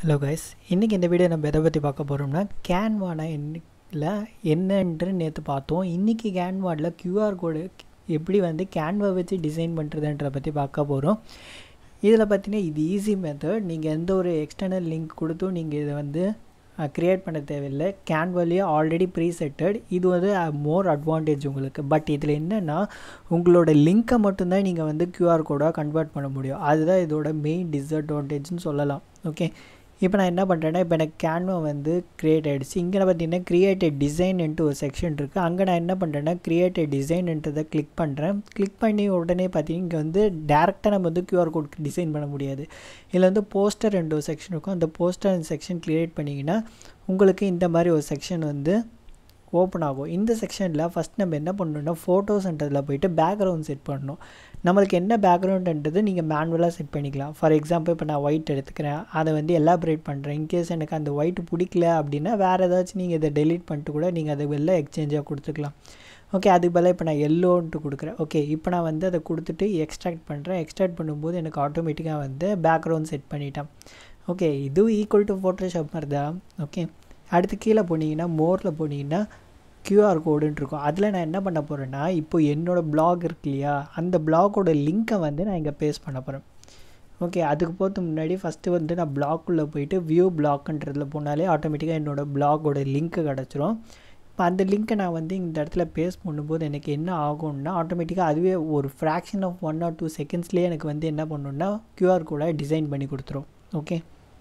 hello guys இன்றைக்கி இந்த video நம்ம எதை பற்றி பார்க்க போகிறோம்னா கேன்வானா என்ன என்னன்று நேற்று பார்த்தோம் இன்றைக்கி கேன்வாடில் QR கோடு எப்படி வந்து கேன்வா வச்சு டிசைன் பண்ணுறதுன்றத பற்றி பார்க்க போகிறோம் இதில் பார்த்தீங்கன்னா இது ஈஸி மெத்தட் நீங்கள் எந்த ஒரு எக்ஸ்டர்னல் லிங்க் கொடுத்தும் நீங்கள் இதை வந்து க்ரியேட் பண்ண தேவையில்லை கேன்வாலேயே ஆல்ரெடி ப்ரீ செட்டட் இது வந்து மோர் அட்வான்டேஜ் உங்களுக்கு பட் இதில் என்னென்னா உங்களோட லிங்க்கை மட்டும்தான் நீங்கள் வந்து கியூஆர் கோடாக கன்வெர்ட் பண்ண முடியும் அதுதான் இதோட மெயின் டிஸ்அட்வான்டேஜ்னு சொல்லலாம் ஓகே இப்போ நான் என்ன பண்ணுறேன்னா இப்போ எனக்கு கேன்வா வந்து க்ரியேட் ஆகிடுச்சு இங்கே பார்த்தீங்கன்னா க்ரியேட்டட் டிசைன்ட்டு ஒரு செக்ஷன் இருக்குது அங்கே நான் என்ன பண்ணுறேன்னா க்ரியேட்டட் டிசைன்ன்றதை கிளிக் பண்ணுறேன் கிளிக் பண்ணி உடனே பார்த்தீங்கன்னா இங்கே வந்து டேரெக்டாக நம்ம வந்து கியூஆர் கோட் டிசைன் பண்ண முடியாது இதில் வந்து போஸ்டர் ரெண்டு ஒரு செக்ஷன் இருக்கும் அந்த போஸ்டர் செக்ஷன் க்ரியேட் பண்ணிங்கன்னா உங்களுக்கு இந்த மாதிரி ஒரு செக்ஷன் வந்து ஓப்பன் ஆகும் இந்த செக்ஷனில் ஃபஸ்ட் நம்ம என்ன பண்ணணும்னா ஃபோட்டோஸ்ன்றதில் போயிட்டு பேக்ரவுண்ட் செட் பண்ணணும் நம்மளுக்கு என்ன பேக்ரவுண்டுன்றது நீங்கள் மேனுவலாக செட் பண்ணிக்கலாம் ஃபார் எக்ஸாம்பிள் இப்போ நான் ஒயிட் எடுத்துக்கிறேன் அதை வந்து எலாபரேட் பண்ணுறேன் இன்கேஸ் எனக்கு அந்த ஒயிட் பிடிக்கல அப்படின்னா வேறு ஏதாச்சும் நீங்கள் இதை டெலீட் பண்ணிட்டு கூட நீங்கள் அதை வெளில எக்ஸ்சேஞ்சாக கொடுத்துக்கலாம் ஓகே அதுக்கு பதிலாக இப்போ நான் எல்லோன்ட்டு கொடுக்குறேன் ஓகே இப்போ நான் வந்து அதை கொடுத்துட்டு எக்ஸ்ட்ராக்ட் பண்ணுறேன் எக்ஸ்ட்ராக்ட் பண்ணும்போது எனக்கு ஆட்டோமேட்டிக்காக வந்து பேக்ரவுண்ட் செட் பண்ணிட்டேன் ஓகே இதுவும் ஈக்குவல் டு ஃபோட்டோஷாப் மாதிரி தான் ஓகே அடுத்து கீழே போனீங்கன்னா மோரில் போனீங்கன்னா கியூஆர் கோடுன்னு இருக்கும் அதில் நான் என்ன பண்ண போகிறேன்னா இப்போ என்னோடய பிளாக் இருக்கு இல்லையா அந்த பிளாகோட லிங்க்கை வந்து நான் இங்கே பேஸ்ட் பண்ண போகிறேன் ஓகே அதுக்கு போகிறது முன்னாடி ஃபஸ்ட்டு வந்து நான் பிளாக்குள்ளே போயிட்டு வியூ பிளாக்ன்றதில் போனாலே ஆட்டோமேட்டிக்காக என்னோடய பிளாகோட லிங்க்கு கிடச்சிரும் இப்போ அந்த லிங்க்கை நான் வந்து இந்த இடத்துல பேஸ்ட் பண்ணும்போது எனக்கு என்ன ஆகும்னா ஆட்டோமேட்டிக்காக அதுவே ஒரு fraction of one or two செகண்ட்ஸ்லேயே எனக்கு வந்து என்ன பண்ணணுன்னா கியூஆர் கோடை டிசைன் பண்ணி கொடுத்துரும் ஓகே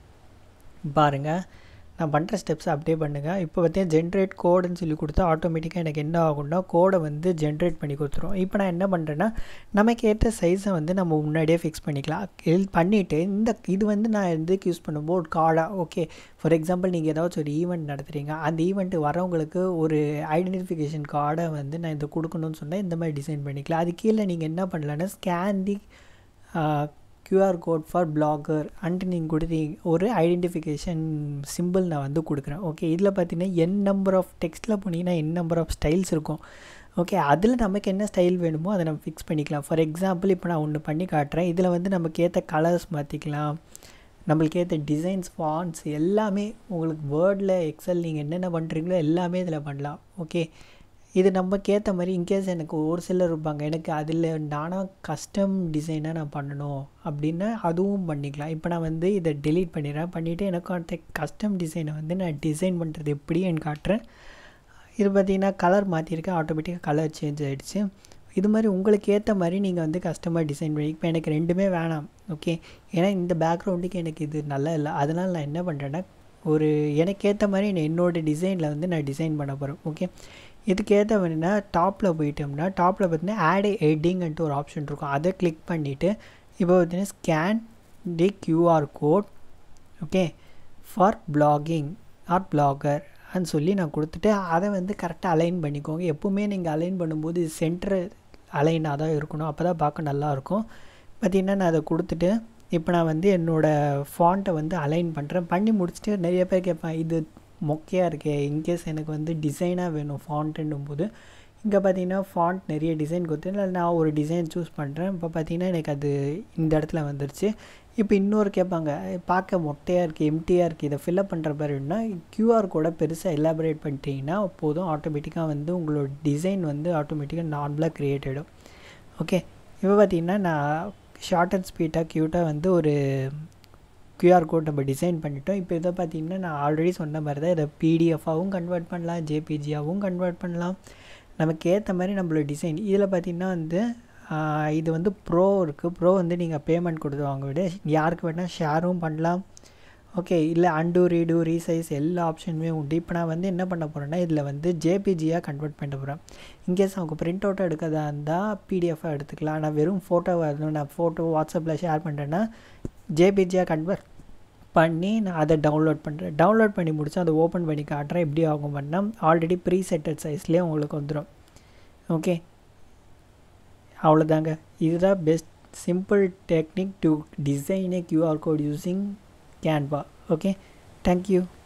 பாருங்கள் நான் பண்ணுற ஸ்டெப்ஸ் அப்படியே பண்ணுங்கள் இப்போ பார்த்தீங்கன்னா ஜென்ரேட் கோடுன்னு சொல்லி கொடுத்தா ஆட்டோமேட்டிக்காக எனக்கு என்ன ஆகும்னா கோடை வந்து ஜென்ரேட் பண்ணி கொடுத்துரும் இப்போ நான் என்ன பண்ணுறேன்னா நமக்கு ஏற்ற சைஸை வந்து நம்ம முன்னாடியே ஃபிக்ஸ் பண்ணிக்கலாம் இது பண்ணிவிட்டு இந்த இது வந்து நான் எதுக்கு யூஸ் பண்ணும்போது கார்டாக ஓகே ஃபார் எக்ஸாம்பிள் நீங்கள் ஏதாச்சும் ஒரு ஈவெண்ட் நடத்துகிறீங்க அந்த ஈவெண்ட்டு வரவங்களுக்கு ஒரு ஐடென்டிஃபிகேஷன் கார்டை வந்து நான் இதை கொடுக்கணும்னு சொன்னால் இந்த மாதிரி டிசைன் பண்ணிக்கலாம் அது கீழே நீங்கள் என்ன பண்ணலான்னா scan the QR code for blogger and நீங்கள் கொடுத்தீங்க ஒரு ஐடென்டிஃபிகேஷன் சிம்பிள் நான் வந்து கொடுக்குறேன் ஓகே இதில் பார்த்தீங்கன்னா என் நம்பர் ஆஃப் டெக்ஸ்ட்டில் போனீங்கன்னா என் நம்பர் ஆஃப் ஸ்டைல்ஸ் இருக்கும் ஓகே அதில் நமக்கு என்ன ஸ்டைல் வேணுமோ அதை நம்ம ஃபிக்ஸ் பண்ணிக்கலாம் ஃபார் எக்ஸாம்பிள் இப்போ நான் ஒன்று பண்ணி காட்டுறேன் இதில் வந்து நமக்கு ஏற்ற கலர்ஸ் மாற்றிக்கலாம் நம்மளுக்கு ஏற்ற டிசைன்ஸ் ஃபான்ஸ் எல்லாமே உங்களுக்கு வேர்டில் எக்ஸல் நீங்கள் என்னென்ன பண்ணுறீங்களோ எல்லாமே இதில் பண்ணலாம் ஓகே இது நமக்கு ஏற்ற மாதிரி இன்கேஸ் எனக்கு ஒரு சிலர் இருப்பாங்க எனக்கு அதில் நானாக கஸ்டம் டிசைனாக நான் பண்ணணும் அப்படின்னா அதுவும் பண்ணிக்கலாம் இப்போ நான் வந்து இதை டெலீட் பண்ணிடுறேன் பண்ணிவிட்டு எனக்கு அந்த கஸ்டம் டிசைனை வந்து நான் டிசைன் பண்ணுறது எப்படி எனக்கு காட்டுறேன் இது பார்த்திங்கன்னா கலர் மாற்றிருக்கேன் ஆட்டோமேட்டிக்காக கலர் சேஞ்ச் ஆகிடுச்சு இது மாதிரி உங்களுக்கு ஏற்ற மாதிரி நீங்கள் வந்து கஸ்டமாக டிசைன் பண்ணி இப்போ எனக்கு ரெண்டுமே வேணாம் ஓகே ஏன்னா இந்த பேக்ரவுண்டுக்கு எனக்கு இது நல்லா இல்லை அதனால் நான் என்ன பண்ணுறேன்னா ஒரு எனக்கு ஏற்ற மாதிரி நான் என்னோடய டிசைனில் வந்து நான் டிசைன் பண்ண போகிறேன் ஓகே இதுக்கேற்ற வேணுன்னா டாப்பில் போயிட்டோம்னா டாப்பில் பார்த்தீங்கன்னா ஆட் ஹெட்டிங்ன்ட்டு ஒரு ஆப்ஷன் இருக்கும் அதை கிளிக் பண்ணிவிட்டு இப்போ பார்த்தீங்கன்னா scan the QR code okay for blogging or blogger అని சொல்லி நான் கொடுத்துட்டு அதை வந்து கரெக்டாக அலைன் பண்ணிக்கோங்க எப்போவுமே நீங்கள் அலைன் பண்ணும்போது இது சென்டர் அலைனாக தான் இருக்கணும் அப்போ தான் பார்க்க நல்லாயிருக்கும் பார்த்திங்கன்னா நான் அதை கொடுத்துட்டு இப்போ நான் வந்து என்னோடய ஃபாண்ட்டை வந்து அலைன் பண்ணுறேன் பண்ணி முடிச்சுட்டு நிறைய பேர் கேட்பேன் இது மொக்கையாக இருக்கே இன்கேஸ் எனக்கு வந்து டிசைனாக வேணும் ஃபாண்ட்டுன்னும் போது இங்கே பார்த்தீங்கன்னா ஃபாண்ட் நிறைய டிசைன் கொடுத்து நான் ஒரு டிசைன் சூஸ் பண்ணுறேன் இப்போ பார்த்தீங்கன்னா எனக்கு அது இந்த இடத்துல வந்துருச்சு இப்போ இன்னொரு கேட்பாங்க பார்க்க மொட்டையாக இருக்குது எம்டியாக இருக்குது இதை ஃபில்அப் பண்ணுற மாதிரினா க்யூஆர் கோட பெருசாக எலாபரேட் பண்ணிட்டீங்கன்னா போதும் ஆட்டோமேட்டிக்காக வந்து உங்களோட டிசைன் வந்து ஆட்டோமேட்டிக்காக நார்மலாக க்ரியேட் ஆகிடும் ஓகே இப்போ பார்த்தீங்கன்னா நான் ஷார்ட் அண்ட் ஸ்பீட்டாக க்யூட்டாக வந்து ஒரு கியூஆர் கோட் நம்ம டிசைன் பண்ணிட்டோம் இப்போ இதை பார்த்திங்கன்னா நான் ஆல்ரெடி சொன்ன மாதிரி தான் இதை பிடிஎஃபாகவும் கன்வெர்ட் பண்ணலாம் ஜேபிஜியாகவும் கன்வெர்ட் பண்ணலாம் நமக்கு ஏற்ற மாதிரி நம்மளோட டிசைன் இதில் பார்த்திங்கன்னா வந்து இது வந்து ப்ரோ இருக்குது ப்ரோ வந்து நீங்கள் பேமெண்ட் கொடுத்து வாங்க விட யாருக்கு வேணால் ஷேரும் பண்ணலாம் ஓகே இல்லை அண்டு ரீடு ரீசைஸ் எல்லா ஆப்ஷனுமே உண்டு இப்போ நான் வந்து என்ன பண்ண போகிறேன்னா இதில் வந்து ஜேபிஜியாக கன்வெர்ட் பண்ண போகிறேன் இன்கேஸ் அவங்க பிரிண்ட் அவுட்டாக எடுக்கிறதா இருந்தால் பிடிஎஃபாக எடுத்துக்கலாம் நான் வெறும் ஃபோட்டோ வரணும் நான் ஃபோட்டோ வாட்ஸ்அப்பில் ஷேர் பண்ணுறேன்னா ஜேபிஜியாக கன்வெர்ட் பண்ணி நான் அதை டவுன்லோட் பண்ணுறேன் டவுன்லோட் பண்ணி முடிச்சு அதை ஓப்பன் பண்ணி காட்டுறேன் எப்படி ஆகும் பண்ணால் ஆல்ரெடி ப்ரீ செட்டட் சைஸ்லேயே உங்களுக்கு வந்துடும் ஓகே அவ்வளோதாங்க இதுதான் best simple technique to design a QR code using Canva okay thank you